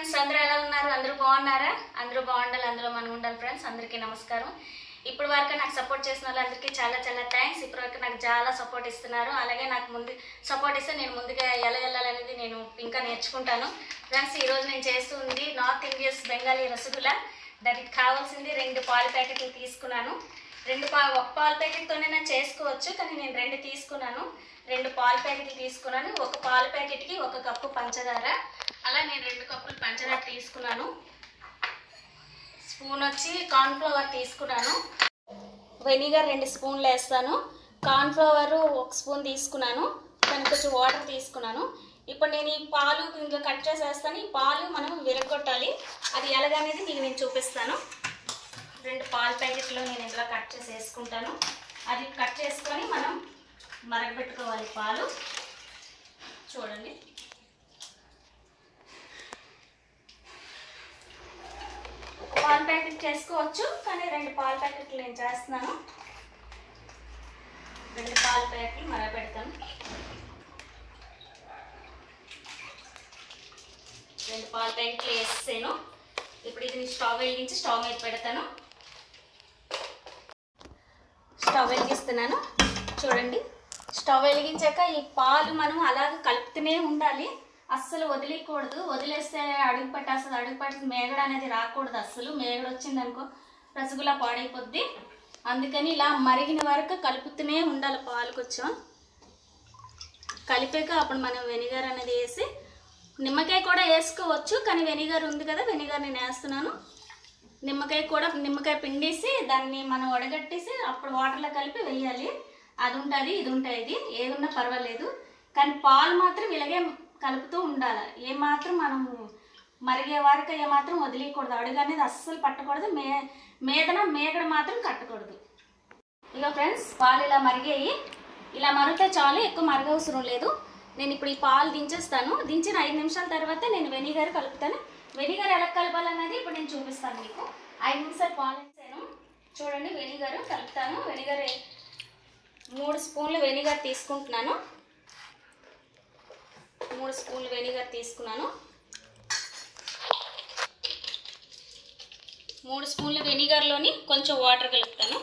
Friends అందరూ ఎలా ఉన్నారు అందరూ బాగున్నారా అందరూ బాగుండాలి అందులో మనం ఉండాలి ఫ్రెండ్స్ అందరికీ నమస్కారం ఇప్పుడు వరకు నాకు సపోర్ట్ చేసిన వాళ్ళందరికీ చాలా చాలా థ్యాంక్స్ ఇప్పటి వరకు నాకు చాలా సపోర్ట్ ఇస్తున్నారు అలాగే నాకు ముందు సపోర్ట్ ఇస్తే నేను ముందుగా ఎలా వెళ్ళాలనేది నేను ఇంకా నేర్చుకుంటాను ఫ్రెండ్స్ ఈరోజు నేను చేస్తుంది నార్త్ ఇండియన్స్ బెంగాలీ రసగుల్లా దానికి కావాల్సింది రెండు పాల ప్యాకెట్లు తీసుకున్నాను రెండు పా ఒక పాల ప్యాకెట్తోనే నేను చేసుకోవచ్చు కానీ నేను రెండు తీసుకున్నాను రెండు పాల ప్యాకెట్లు తీసుకున్నాను ఒక పాల ప్యాకెట్కి ఒక కప్పు పంచదార అలా నేను రెండు కప్పులు పంచదార తీసుకున్నాను స్పూన్ వచ్చి కార్న్ఫ్లవర్ తీసుకున్నాను వెనిగర్ రెండు స్పూన్లు వేస్తాను కార్న్ఫ్లవర్ ఒక స్పూన్ తీసుకున్నాను దానికి కొంచెం వాటర్ తీసుకున్నాను ఇప్పుడు నేను ఈ పాలు ఇంట్లో కట్ చేసేస్తాను ఈ పాలు మనం విరగొట్టాలి అది ఎలాగనేది మీకు నేను చూపిస్తాను రెండు పాల ప్యాకెట్లు నేను ఇంట్లో కట్ చేసి వేసుకుంటాను అది కట్ చేసుకొని మనం మరగబెట్టుకోవాలి పాలు చూడండి ఒక పాల ప్యాకెట్ చేసుకోవచ్చు కానీ రెండు పాల ప్యాకెట్లు నేను చేస్తున్నాను రెండు పాల ప్యాకెట్లు మరగబెడతాను రెండు పాల ప్యాకెట్లు వేసాను ఇప్పుడు ఇది నేను స్టవ్ వెలిగించి స్టవ్ మీద పెడతాను స్టవ్ వెలిగిస్తున్నాను చూడండి స్టవ్ వెలిగించాక ఈ పాలు మనం అలాగే కలుపుతూనే ఉండాలి అస్సలు వదిలేయకూడదు వదిలేస్తే అడుగు పట్టేస్తుంది అడుగు పట్టేసి మేగడ అనేది రాకూడదు అస్సలు మేగడ వచ్చింది అనుకో రసగుల్లా పాడైపోద్ది అందుకని ఇలా మరిగిన వరకు కలుపుతూనే ఉండాలి పాలు కొంచెం కలిపాక అప్పుడు మనం వెనిగర్ అనేది వేసి నిమ్మకాయ కూడా వేసుకోవచ్చు కానీ వెనిగర్ ఉంది కదా వెనిగర్ నేను వేస్తున్నాను నిమ్మకాయ కూడా నిమ్మకాయ పిండేసి దాన్ని మనం వడగట్టేసి అప్పుడు వాటర్లో కలిపి వేయాలి అది ఉంటుంది ఇది ఉంటుంది ఇది ఏది ఉన్నా పర్వాలేదు కానీ పాలు మాత్రం ఇలాగే కలుపుతూ ఉండాలి ఏమాత్రం మనం మరిగే వరకు ఏమాత్రం వదిలేయకూడదు అడుగు అనేది అస్సలు పట్టకూడదు మే మేదన మేగడ మాత్రం కట్టకూడదు ఇక ఫ్రెండ్స్ పాలు ఇలా మరిగాయి ఇలా మరిగితే చాలు ఎక్కువ మరగవసరం లేదు నేను ఇప్పుడు ఈ పాలు దించేస్తాను దించిన ఐదు నిమిషాల తర్వాత నేను వెనిగర్ కలుపుతాను వెనిగర్ ఎలా కలపాలన్నది ఇప్పుడు నేను చూపిస్తాను మీకు ఐదు నిమిషాలు పాలు వేసాను చూడండి వెనిగర్ కలుపుతాను వెనిగర్ మూడు స్పూన్లు వెనిగర్ తీసుకుంటున్నాను మూడు స్పూన్లు వెనిగర్ తీసుకున్నాను మూడు స్పూన్ల వెనిగర్లోని కొంచెం వాటర్ కలుపుతాను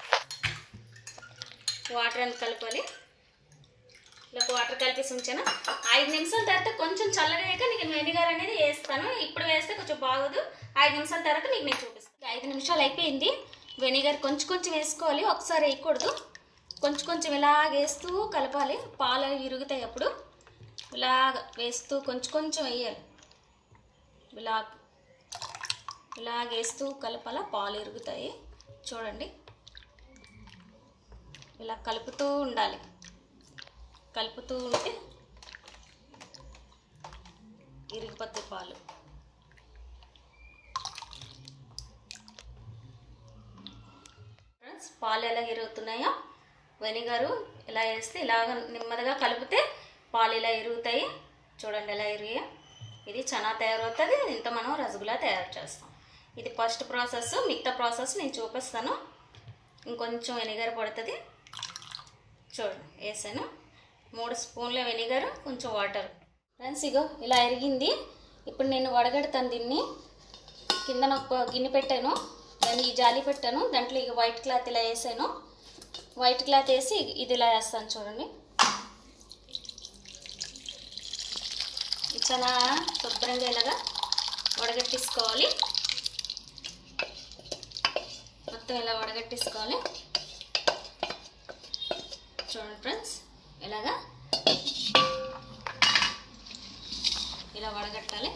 వాటర్ అని కలపాలి ఇలా వాటర్ కలిపేసి ఉంచాను ఐదు నిమిషాల తర్వాత కొంచెం చల్లగా అయ్యాక నీకు వెనిగర్ అనేది వేస్తాను ఇప్పుడు వేస్తే కొంచెం బాగోదు ఐదు నిమిషాల తర్వాత నీకు నేను చూపిస్తాను ఐదు నిమిషాలు అయిపోయింది వెనిగర్ కొంచెం కొంచెం వేసుకోవాలి ఒకసారి వేయకూడదు కొంచెం కొంచెం ఇలాగ వేస్తూ కలపాలి పాలు విరుగుతాయి అప్పుడు ఇలాగ వేస్తూ కొంచెం కొంచెం వేయాలి ఇలా ఇలాగ వేస్తూ కలపాల పాలు ఇరుగుతాయి చూడండి ఇలా కలుపుతూ ఉండాలి కలుపుతూ ఉంటే ఇరిగిపోతాయి పాలు ఫ్రెండ్స్ పాలు ఎలా ఇరుగుతున్నాయో వెనిగరు ఇలా వేస్తే ఇలాగ నెమ్మదిగా కలిపితే పాలు ఇలా ఇరుగుతాయి చూడండి ఎలా ఇరిగాయో ఇది చనా తయారవుతుంది ఇంత మనం రసగుల్లా తయారు చేస్తాం ఇది ఫస్ట్ ప్రాసెస్ మిగతా ప్రాసెస్ నేను చూపిస్తాను ఇంకొంచెం వెనిగర్ పడుతుంది చూడండి వేసాను మూడు స్పూన్ల వెనిగర్ కొంచెం వాటర్ ఫ్రెండ్స్ ఇగో ఇలా ఎరిగింది ఇప్పుడు నేను వడగడతాను దీన్ని కింద ఒక గిన్నె పెట్టాను దాన్ని ఈ జాలి పెట్టాను దాంట్లో ఇక వైట్ క్లాత్ ఇలా వేసాను వైట్ క్లాత్ వేసి ఇది ఇలా వేస్తాను చూడండి చాలా శుభ్రంగా ఇలాగా వడగట్టేసుకోవాలి మొత్తం ఇలా వడగట్టేసుకోవాలి చూడండి ఫ్రెండ్స్ ఇలాగా ఇలా వడగట్టాలి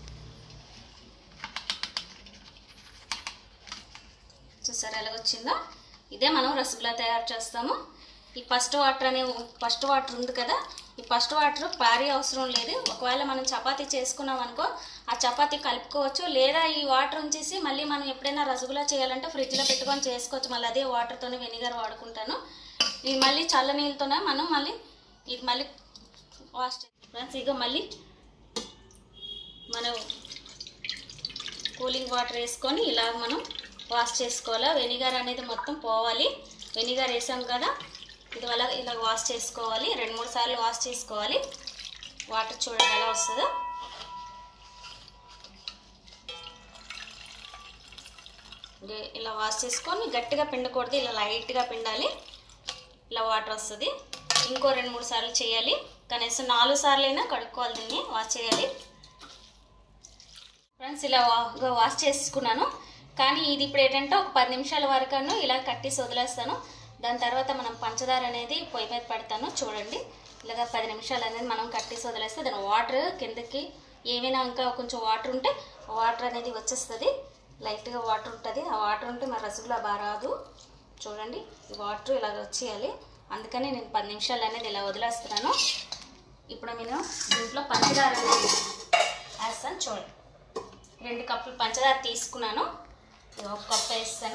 చూసారా ఎలాగొచ్చిందో ఇదే మనం రసగుల్లా తయారు చేస్తాము ఈ ఫస్ట్ వాటర్ అనే ఫస్ట్ వాటర్ ఉంది కదా ఈ ఫస్ట్ వాటర్ పారే అవసరం లేదు ఒకవేళ మనం చపాతీ చేసుకున్నాం అనుకో ఆ చపాతీ కలుపుకోవచ్చు లేదా ఈ వాటర్ ఉంచేసి మళ్ళీ మనం ఎప్పుడైనా రసగుల్లా చేయాలంటే ఫ్రిడ్జ్లో పెట్టుకొని చేసుకోవచ్చు మళ్ళీ అదే వాటర్తోనే వెనిగర్ వాడుకుంటాను ఇది మళ్ళీ చల్ల నీళ్ళతోనే మనం మళ్ళీ ఇది మళ్ళీ వాష్ ఫ్రెండ్స్ ఇక మళ్ళీ మనం కూలింగ్ వాటర్ వేసుకొని ఇలా మనం వాష్ చేసుకోవాలి వెనిగర్ అనేది మొత్తం పోవాలి వెనిగర్ వేసాం కదా ఇది వల్ల ఇలా వాష్ చేసుకోవాలి రెండు మూడు సార్లు వాష్ చేసుకోవాలి వాటర్ చూడండి ఎలా వస్తుందో ఇదే ఇలా వాష్ చేసుకొని గట్టిగా పిండకూడదు ఇలా లైట్గా పిండాలి ఇలా వాటర్ వస్తుంది ఇంకో రెండు మూడు సార్లు చేయాలి కనీసం నాలుగు సార్లు అయినా కడుక్కోవాలి దీన్ని వాష్ చేయాలి ఫ్రెండ్స్ ఇలా వా వాష్ చేసుకున్నాను కానీ ఇది ఇప్పుడు ఏంటంటే ఒక పది నిమిషాల వరకు ఇలా కట్టేసి వదిలేస్తాను దాని తర్వాత మనం పంచదార అనేది పొయ్యి మీద పెడతాను చూడండి ఇలాగ పది నిమిషాలు అనేది మనం కట్టేసి వదిలేస్తే దాని వాటర్ కిందకి ఏమైనా ఇంకా కొంచెం వాటర్ ఉంటే వాటర్ అనేది వచ్చేస్తుంది లైట్గా వాటర్ ఉంటుంది ఆ వాటర్ ఉంటే మరి రసగుల్లా బాగా రాదు చూడండి ఈ వాటర్ ఇలాగ వచ్చేయాలి అందుకని నేను పది నిమిషాలు అనేది ఇలా వదిలేస్తున్నాను ఇప్పుడు నేను దీంట్లో పంచదార అనేది వేస్తాను చూడండి రెండు కప్పులు పంచదార తీసుకున్నాను ఇది ఒక కప్పు వేస్తాను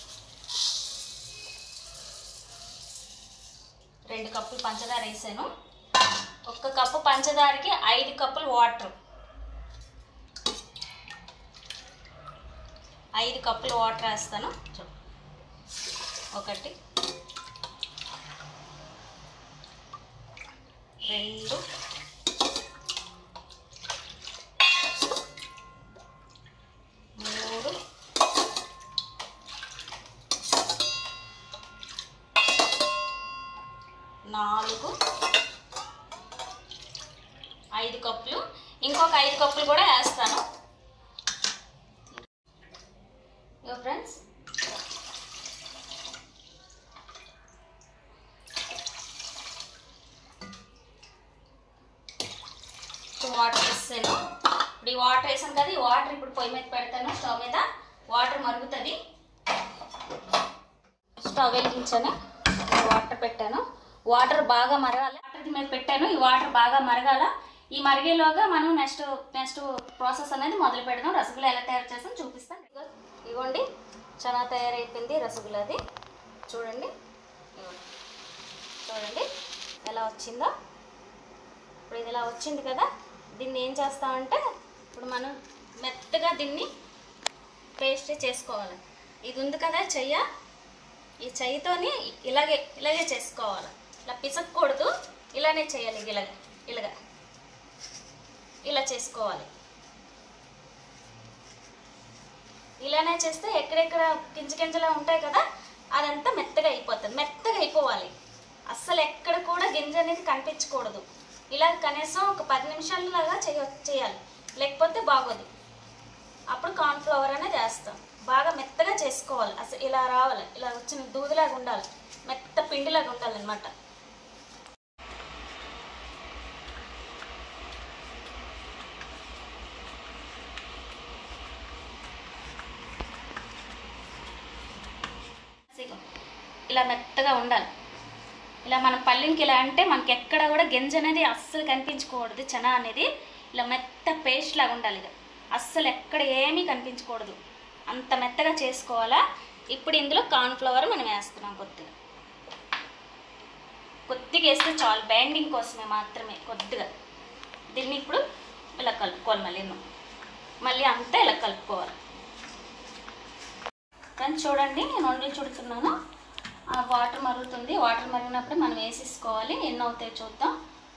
రెండు కప్పులు పంచదార వేసాను ఒక్క కప్పు పంచదారకి ఐదు కప్పులు వాటర్ ఐదు కప్పులు వాటర్ వేస్తాను చూ ఒకటి రెండు మూడు నాలుగు ఐదు కప్పులు ఇంకొక ఐదు కప్పులు కూడా వేస్తాను ఇగో ఫ్రెండ్స్ వాటర్ వేసాను ఇప్పుడు ఈ వాటర్ వేసాను కదా ఈ వాటర్ ఇప్పుడు పొయ్యి మీద పెడతాను స్టవ్ మీద వాటర్ మరుగుతుంది స్టవ్ వెలిగించాను వాటర్ పెట్టాను వాటర్ బాగా మరగాలి వాటర్ మీద పెట్టాను ఈ వాటర్ బాగా మరగాల ఈ మరిగేలోగా మనం నెక్స్ట్ నెక్స్ట్ ప్రాసెస్ అనేది మొదలు పెడదాం రసగుల్లా ఎలా తయారు చేస్తాం చూపిస్తాను ఇదిగో ఇగోండి చాలా తయారైపోయింది రసగుల్లాది చూడండి ఇదిగోండి. చూడండి ఎలా వచ్చిందో ఇప్పుడు ఇది ఇలా వచ్చింది కదా దీన్ని ఏం చేస్తామంటే ఇప్పుడు మనం మెత్తగా దీన్ని పేస్ట్ చేసుకోవాలి ఇది ఉంది కదా చెయ్య ఈ చెయ్యితోని ఇలాగే ఇలాగే చేసుకోవాలి ఇలా పిసక్కూడదు ఇలానే చేయాలి ఇలాగ ఇలాగ ఇలా చేసుకోవాలి ఇలానే చేస్తే ఎక్కడెక్కడ గింజ గింజలా ఉంటాయి కదా అదంతా మెత్తగా అయిపోతుంది మెత్తగా అయిపోవాలి అస్సలు ఎక్కడ కూడా గింజ అనేది కనిపించకూడదు ఇలా కనీసం ఒక పది నిమిషాలలాగా చేయ చేయాలి లేకపోతే బాగోదు అప్పుడు కార్న్ఫ్లవర్ అనేది వేస్తాం బాగా మెత్తగా చేసుకోవాలి అసలు ఇలా రావాలి ఇలా వచ్చిన దూదిలాగా ఉండాలి మెత్త పిండిలాగా ఉండాలి అనమాట ఇలా మెత్తగా ఉండాలి ఇలా మన పల్లింకి ఇలా అంటే మనకి ఎక్కడ కూడా గింజ అనేది అస్సలు కనిపించకూడదు చనా అనేది ఇలా మెత్త పేస్ట్ లాగా ఉండాలి ఇది అస్సలు ఎక్కడ ఏమీ కనిపించకూడదు అంత మెత్తగా చేసుకోవాలా ఇప్పుడు ఇందులో కార్న్ఫ్లవర్ మనం వేస్తున్నాం కొద్దిగా కొద్దిగా వేస్తే చాలు బైండింగ్ కోసమే మాత్రమే కొద్దిగా దీన్ని ఇప్పుడు ఇలా కలుపుకోవాలి మళ్ళీ మళ్ళీ అంతా ఇలా కలుపుకోవాలి కానీ చూడండి నేను వండి చుడుతున్నాను ఆ వాటర్ మరుగుతుంది వాటర్ మరిగినప్పుడు మనం వేసేసుకోవాలి ఎన్ని అవుతాయో చూద్దాం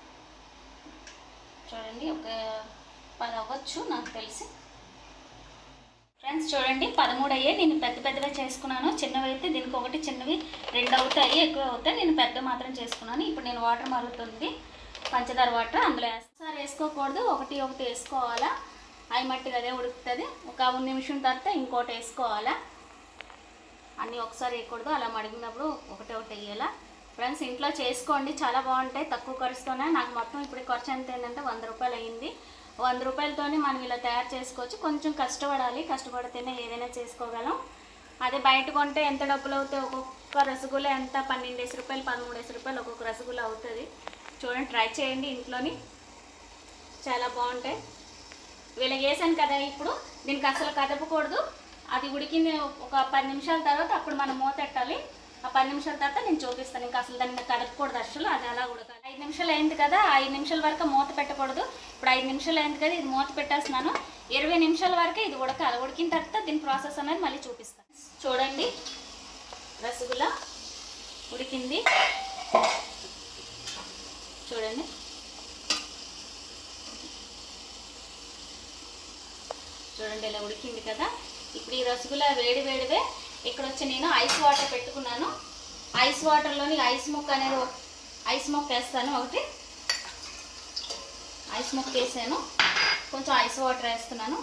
చూడండి ఒక పది అవ్వచ్చు నాకు తెలిసి ఫ్రెండ్స్ చూడండి పదమూడు అయ్యాయి నేను పెద్ద పెద్దగా చేసుకున్నాను చిన్నవి అయితే దీనికి ఒకటి చిన్నవి రెండు అవుతాయి ఎక్కువ అవుతాయి నేను పెద్ద మాత్రం చేసుకున్నాను ఇప్పుడు నేను వాటర్ మరుగుతుంది పంచదార వాటర్ అందులో వేస్తాను వేసుకోకూడదు ఒకటి ఒకటి వేసుకోవాలా అవి మట్టిగా అదే ఉడుకుతుంది ఒక నిమిషం తర్వాత ఇంకోటి వేసుకోవాలా అన్నీ ఒకసారి వేయకూడదు అలా మడిగినప్పుడు ఒకటే ఒకటి వేయాలా ఫ్రెండ్స్ ఇంట్లో చేసుకోండి చాలా బాగుంటాయి తక్కువ ఖర్చుతోనే నాకు మొత్తం ఇప్పుడు ఖర్చు ఎంత ఏంటంటే వంద రూపాయలు అయ్యింది వంద రూపాయలతోనే మనం ఇలా తయారు చేసుకోవచ్చు కొంచెం కష్టపడాలి కష్టపడితేనే ఏదైనా చేసుకోగలం అదే బయట కొంటే ఎంత డబ్బులు అవుతాయి ఒక్కొక్క రసగుల్లా ఎంత పన్నెండేసి రూపాయలు పదమూడేసి రూపాయలు ఒక్కొక్క రసగుల్లా అవుతుంది చూడండి ట్రై చేయండి ఇంట్లోని చాలా బాగుంటాయి వీళ్ళకి వేసాను కదా ఇప్పుడు దీనికి అసలు కదపకూడదు అది ఉడికింది ఒక పది నిమిషాల తర్వాత అప్పుడు మనం మూత పెట్టాలి ఆ పది నిమిషాల తర్వాత నేను చూపిస్తాను ఇంకా అసలు దాన్ని కదపకూడదు అసలు అది అలా ఉడకాలి ఐదు నిమిషాలు అయింది కదా ఐదు నిమిషాల వరకు మూత పెట్టకూడదు ఇప్పుడు ఐదు నిమిషాలు అయింది కదా ఇది మూత పెట్టేస్తున్నాను ఇరవై నిమిషాల వరకు ఇది ఉడకాలి ఉడికిన తర్వాత దీని ప్రాసెస్ అనేది మళ్ళీ చూపిస్తాను చూడండి రసగుల్లా ఉడికింది చూడండి చూడండి ఇలా ఉడికింది కదా ఇప్పుడు ఈ రసగుల్లా వేడి వేడివే ఇక్కడ వచ్చి నేను ఐస్ వాటర్ పెట్టుకున్నాను ఐస్ వాటర్లోని ఐస్ ముక్క అనేది ఒక- ఐస్ ముక్క వేస్తాను ఒకటి ఐస్ ముక్క వేసాను కొంచెం ఐస్ వాటర్ వేస్తున్నాను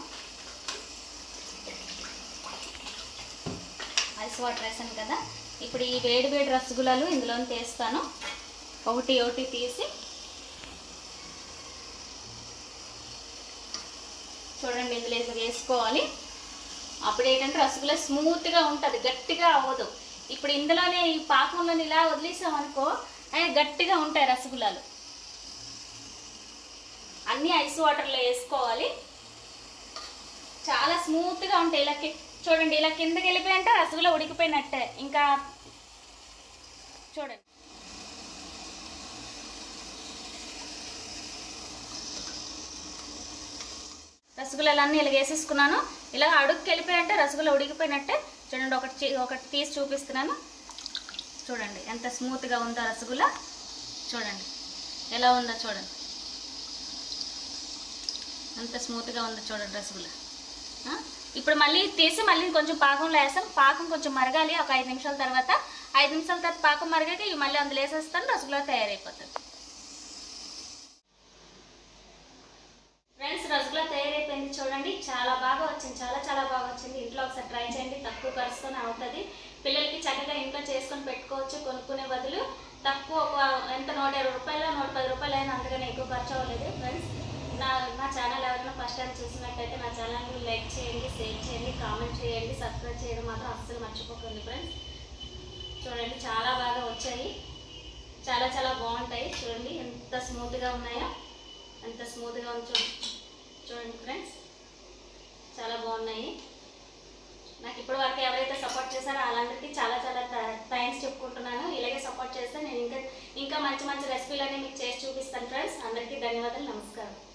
ఐస్ వాటర్ వేసాను కదా ఇప్పుడు ఈ వేడి వేడి రసగుల్లాలు ఇందులోకి వేస్తాను ఒకటి ఒకటి తీసి చూడండి ఇందులో ఇది వేసుకోవాలి అప్పుడు ఏంటంటే రసగుల్లా స్మూత్గా ఉంటుంది గట్టిగా అవ్వదు ఇప్పుడు ఇందులోనే ఈ పాకంలోని ఇలా వదిలేసామనుకో అవి గట్టిగా ఉంటాయి రసగుల్లాలు అన్నీ ఐస్ వాటర్లో వేసుకోవాలి చాలా స్మూత్గా ఉంటాయి ఇలా కి- చూడండి ఇలా కిందకి వెళ్ళిపోయింటే రసగుల్లా ఉడికిపోయినట్టే ఇంకా చూడండి రసగుల్లాలన్నీ ఇలా వేసేసుకున్నాను ఇలా అడుగుకి వెళ్ళిపోయంటే రసగుల్లా ఉడికిపోయినట్టే చూడండి ఒకటి చీ- ఒకటి తీసి చూపిస్తున్నాను చూడండి ఎంత స్మూత్గా ఉందో రసగుల్లా చూడండి ఎలా ఉందో చూడండి ఎంత స్మూత్గా ఉందో చూడండి రసగుల్లా ఆ? ఇప్పుడు మళ్ళీ తీసి మళ్ళీ కొంచెం పాకంలో వేస్తాం పాకం కొంచెం మరగాలి ఒక ఐదు నిమిషాల తర్వాత ఐదు నిమిషాల తర్వాత పాకం మరగాక ఇవి మళ్ళీ అందులో వేసేస్తాను రసగుల్లా తయారైపోతుంది ఫ్రెండ్స్ రసగుల్లా తయారైపోయింది చూడండి చాలా బాగా వచ్చింది చాలా చాలా బాగా వచ్చింది ఇంట్లో ఒకసారి ట్రై చేయండి తక్కువ ఖర్చుతోనే అవుతుంది పిల్లలకి చక్కగా ఇంట్లో చేసుకొని పెట్టుకోవచ్చు కొనుక్కునే బదులు తక్కువ ఒక ఎంత నూట ఇరవై రూపాయలు నూట పది రూపాయలు అయినా అంతగానే ఎక్కువ ఖర్చు అవ్వలేదు ఫ్రెండ్స్ నా నా ఛానల్ ఎవరైనా ఫస్ట్ టైం చూసినట్టయితే నా ఛానల్ని లైక్ చేయండి షేర్ చేయండి కామెంట్ చేయండి సబ్స్క్రైబ్ చేయడం మాత్రం అస్సలు మర్చిపోకండి ఫ్రెండ్స్ చూడండి చాలా బాగా వచ్చాయి చాలా చాలా బాగుంటాయి చూడండి ఎంత స్మూత్గా ఉన్నాయో ఎంత స్మూత్గా ఉంది చూడండి చూడండి ఫ్రెండ్స్ చాలా బాగున్నాయి నాకు ఇప్పటి వరకు ఎవరైతే సపోర్ట్ చేశారో వాళ్ళందరికీ చాలా చాలా థ్యాంక్స్ చెప్పుకుంటున్నాను ఇలాగే సపోర్ట్ చేస్తే నేను ఇంకా ఇంకా మంచి మంచి రెసిపీలన్నీ మీకు చేసి చూపిస్తాను ఫ్రెండ్స్ అందరికీ ధన్యవాదాలు నమస్కారం